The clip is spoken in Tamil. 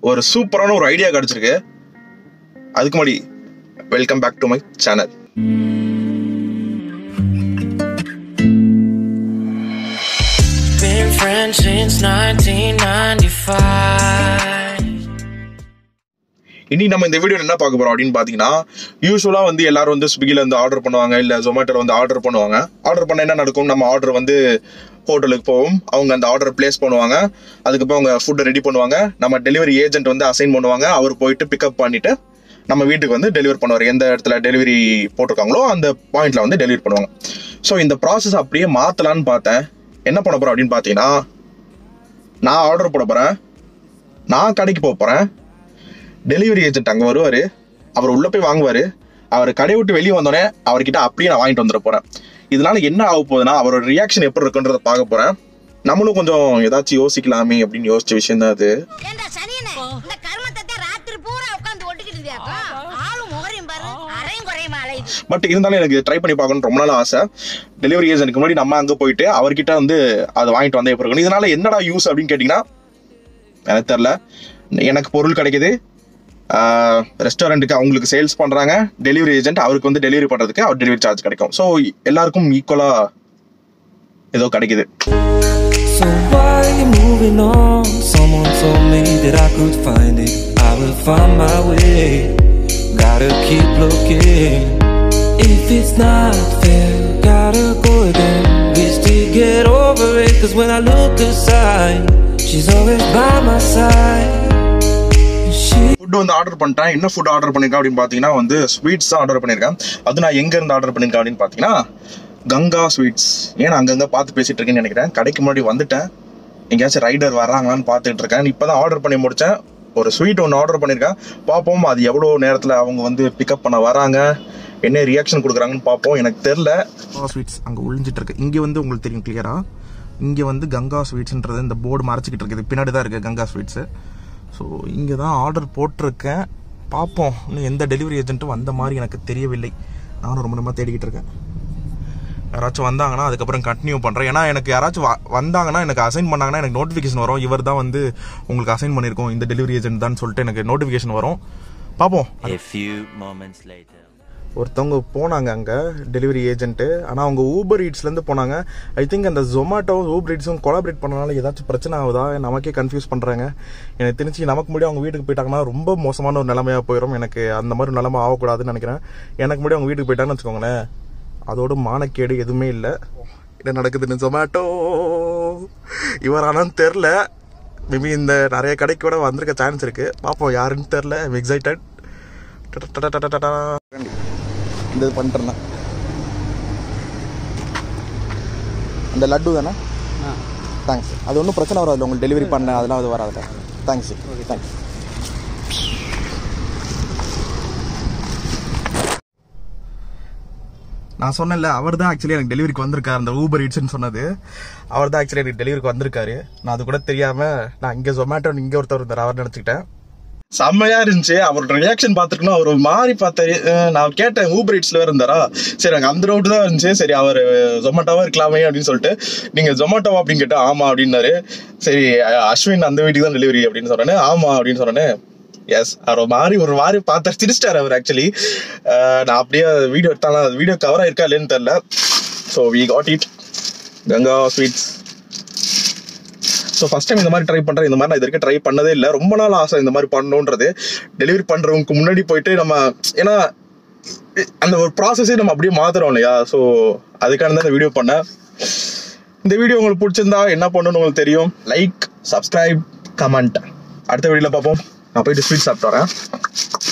ஒரு சூப்பரான ஒரு ஐடியா கிடைச்சிருக்கு அதுக்கு முன்னாடி welcome back to my channel Been friends since 1995. இனி நம்ம இந்த வீடியோ என்ன பார்க்க போறோம் அப்படின்னு பாத்தீங்கன்னா யூஸ்வலா வந்து எல்லாரும் வந்து ஸ்விக்கில இருந்து ஆர்டர் பண்ணுவாங்க இல்ல ஜொமேட்டோல வந்து ஆர்டர் பண்ணுவாங்க ஆர்டர் பண்ண என்ன நடக்கும் நம்ம ஆர்டர் வந்து ஹோட்டலுக்கு போவோம் அவங்க அந்த ஆர்டர் பிளேஸ் பண்ணுவாங்க அதுக்கப்புறம் அவங்க ஃபுட்டை ரெடி பண்ணுவாங்க நம்ம டெலிவரி ஏஜென்ட் வந்து அசைன் பண்ணுவாங்க அவர் போயிட்டு பிக்கப் பண்ணிட்டு நம்ம வீட்டுக்கு வந்து டெலிவரி பண்ணுவார் எந்த இடத்துல டெலிவரி போட்டிருக்காங்களோ அந்த பாயிண்ட்ல வந்து டெலிவரி பண்ணுவாங்க ஸோ இந்த ப்ராசஸ் அப்படியே மாத்தலான்னு பார்த்தேன் என்ன பண்ண போறோம் அப்படின்னு பார்த்தீங்கன்னா நான் ஆர்டர் போட போறேன் நான் கடைக்கு போக போறேன் டெலிவரி ஏஜென்ட் அங்கே வருவார் அவர் உள்ளே போய் வாங்குவார் அவர் கடையை விட்டு வெளியே வந்தோடனே அவர்கிட்ட அப்படியே நான் வாங்கிட்டு வந்துட போகிறேன் இதனால என்ன ஆக போகுதுன்னா அவரோட ரியாக்ஷன் எப்படி இருக்குன்றத பார்க்க போகிறேன் நம்மளும் கொஞ்சம் ஏதாச்சும் யோசிக்கலாமே அப்படின்னு யோசிச்ச விஷயம் தான் அது ஏண்டா சனியனே இந்த கர்மத்தை ராத்திரி பூரா உட்காந்து ஒட்டிக்கிட்டு இருந்தியாக்கா ஆளும் முகரையும் பாரு அரையும் குறையும் அலையுது பட் இருந்தாலும் எனக்கு ட்ரை பண்ணி பார்க்கணும்னு ரொம்ப நாள் ஆசை டெலிவரி ஏஜென்ட்க்கு முன்னாடி நம்ம அங்கே போயிட்டு அவர்கிட்ட வந்து அதை வாங்கிட்டு வந்தே எப்படி இருக்கணும் இதனால என்னடா யூஸ் அப்படின்னு கேட்டிங்கன்னா எனக்கு தெரில எனக்கு பொருள் கிடைக்குது ரெஸ்டாரண்ட்டுக்கு அவங்களுக்கு சேல்ஸ் பண்ணுறாங்க டெலிவரி ஏஜென்ட் அவருக்கு வந்து டெலிவரி பண்ணுறதுக்கு அவர் டெலிவரி சார்ஜ் கிடைக்கும் ஸோ எல்லாருக்கும் ஈக்குவலாக ஏதோ கிடைக்குது So why are you moving on? Someone told me that I could find it. I will find my way. Gotta keep looking. If it's not fair, gotta go again. Wish to get over it. Cause when I look aside, she's always by my side. She food வந்து ஆர்டர் பண்ணிட்டேன் என்ன ஃபுட் ஆர்டர் பண்ணியிருக்கேன் அப்படின்னு பார்த்தீங்கன்னா வந்து ஸ்வீட்ஸ் தான் ஆர்டர் பண்ணியிருக்கேன் அது நான் எங்க இருந்து ஆர்டர் பண்ணியிருக்கேன் அப்படின்னு பார்த்தீங்கன்னா கங்கா ஸ்வீட்ஸ் ஏன் அங்கங்க பார்த்து பேசிட்டு இருக்கேன்னு நினைக்கிறேன் கடைக்கு முன்னாடி வந்துட்டேன் எங்கேயாச்சும் ரைடர் வர்றாங்களான்னு பார்த்துட்டு இருக்கேன் இப்பதான் ஆர்டர் பண்ணி முடிச்சேன் ஒரு ஸ்வீட் ஒன்று ஆர்டர் பண்ணியிருக்கேன் பார்ப்போம் அது எவ்வளோ நேரத்தில் அவங்க வந்து பிக்கப் பண்ண வராங்க என்ன ரியாக்ஷன் கொடுக்குறாங்கன்னு பார்ப்போம் எனக்கு தெரில ஸ்வீட்ஸ் அங்கே ஒளிஞ்சிட்டு இருக்கு இங்கே வந்து உங்களுக்கு தெரியும் கிளியரா இங்கே வந்து கங்கா ஸ்வீட்ஸ்ன்றது இந்த போர்டு மறைச்சிக்கிட்டு இருக்குது பின்னாடி தான் இருக்குது கங்கா ஸ்வீட்ஸு ஸோ இங்கே தான் ஆர்டர் போட்டிருக்கேன் பார்ப்போம் இன்னும் எந்த டெலிவரி ஏஜென்ட்டும் வந்த மாதிரி எனக்கு தெரியவில்லை நானும் ரொம்ப ரொம்ப தேடிக்கிட்டு இருக்கேன் யாராச்சும் வந்தாங்கன்னா அதுக்கப்புறம் கண்டினியூ பண்ணுறேன் ஏன்னா எனக்கு யாராச்சும் வ- வந்தாங்கன்னா எனக்கு அசைன் பண்ணாங்கன்னா எனக்கு நோட்டிஃபிகேஷன் வரும் இவர் தான் வந்து உங்களுக்கு அசைன் பண்ணியிருக்கோம் இந்த டெலிவரி ஏஜென்ட் தான் சொல்லிட்டு எனக்கு நோட்டிஃபிகேஷன் வரும் பார்ப்போம் A few moments later. ஒருத்தவங்க போனாங்க அங்கே டெலிவரி ஏஜென்ட்டு ஆனால் அவங்க ஊபர் ஈட்ஸ்லேருந்து போனாங்க ஐ திங்க் அந்த ஜொமேட்டோவும் ஊபர் ஈட்ஸும் கொலாபரேட் பண்ணனால ஏதாச்சும் பிரச்சனை ஆகுதா நமக்கே கன்ஃபியூஸ் பண்ணுறாங்க எனக்கு தெரிஞ்சு நமக்கு முன்னாடி அவங்க வீட்டுக்கு போயிட்டாங்கன்னா ரொம்ப மோசமான ஒரு நிலைமையாக போயிடும் எனக்கு அந்த மாதிரி நிலைமை ஆகக்கூடாதுன்னு நினைக்கிறேன் எனக்கு முன்னாடி அவங்க வீட்டுக்கு போயிட்டாங்கன்னு வச்சுக்கோங்களேன் அதோட மானக்கேடு எதுவுமே இல்லை என்ன நடக்குதுன்னு ஜொமேட்டோ இவர் ஆனான்னு தெரில மேபி இந்த நிறைய கடைக்கு கூட வந்திருக்க சான்ஸ் இருக்கு பார்ப்போம் யாருன்னு தெரில எக்ஸைட்டட் இந்த இது பண்ணிட்டுருந்தேன் அந்த லட்டு தானே தேங்க்ஸ் அது ஒன்றும் பிரச்சனை வராது உங்களுக்கு டெலிவரி பண்ண அதெல்லாம் அது வராது தேங்க்ஸ் தேங்க்ஸ் நான் சொன்னேன்ல அவர் தான் ஆக்சுவலி எனக்கு டெலிவரிக்கு வந்திருக்காரு அந்த ஊபர் ஈட்ஸ்னு சொன்னது அவர் தான் ஆக்சுவலி எனக்கு டெலிவரிக்கு வந்திருக்காரு நான் அது கூட தெரியாம நான் இங்கே ஜொமேட்டோ இங்கே ஒருத்தர் இருந்தார் அவர் நினச்சிக்கிட்டேன் செம்மையா இருந்துச்சு அவரோட ரியாக்ஷன் பார்த்துருக்கணும் அவர் ஒரு மாதிரி பார்த்தாரு அஹ் நான் கேட்டேன் ஊபர் ஈட்ஸ்ல வேற இருந்தாரா சரி எனக்கு அந்த ரவுட் தான் இருந்துச்சு சரி அவர் ஜொமேட்டோவா இருக்கலாமே அப்படின்னு சொல்லிட்டு நீங்க ஜொமேட்டோவா அப்படின்னு கேட்டா ஆமா அப்படின்னாரு சரி அஹ் அஸ்வின் அந்த வீட்டுக்கு தான் டெலிவரி அப்படின்னு சொன்னேன் ஆமா அப்படின்னு சொன்னேன் எஸ் அவர் ஒரு மாதிரி ஒரு மாதிரி பார்த்தாரு சிரிச்சிட்டாரு அவர் ஆக்சுவலி நான் அப்படியே வீடியோ எடுத்தாலும் அது வீடியோ கவர் ஆயிருக்கா இல்லைன்னு தெரியல so we got it Ganga sweets so first time இந்த மாதிரி ட்ரை பண்ணுறேன் இந்த மாதிரி நான் இது வரைக்கும் ட்ரை பண்ணதே இல்லை ரொம்ப நாள் ஆசை இந்த மாதிரி பண்ணணுன்றது டெலிவரி பண்ணுறவங்களுக்கு முன்னாடி போயிட்டு நம்ம ஏன்னா அந்த ஒரு ப்ராசஸே நம்ம அப்படியே மாத்துறோம் இல்லையா ஸோ அதுக்கான தான் இந்த வீடியோ பண்ணேன் இந்த வீடியோ உங்களுக்கு பிடிச்சிருந்தா என்ன பண்ணணும்னு உங்களுக்கு தெரியும் லைக் சப்ஸ்கிரைப் கமெண்ட் அடுத்த வீடியோவில் பார்ப்போம் நான் போயிட்டு ஸ்வீட் சாப்பிட்டு வரேன்